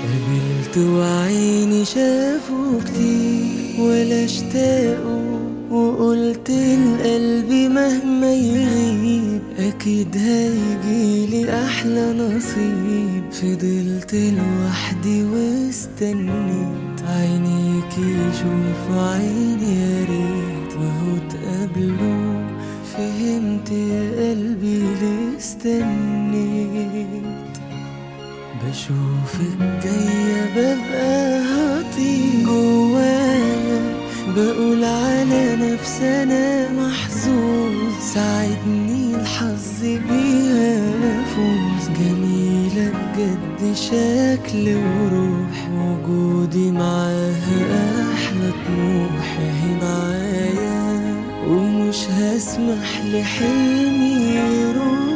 قابلت وعيني شافوا كتير ولا اشتاقوا وقلت لقلبي مهما يغيب اكيد هيجيلي احلى نصيب فضلت لوحدي واستنيت عينيك يشوفوا عيني يا ريت وهو تقابلوا فهمت يا قلبي ليه استنيت بشوفك جاية ببقى هطير جوايا بقول على نفسي أنا محظوظ ساعدني الحظ بيها أفوز جميلة بجد شكل وروح وجودي معاها أحلى طموح هي معايا ومش هسمح لحلمي يروح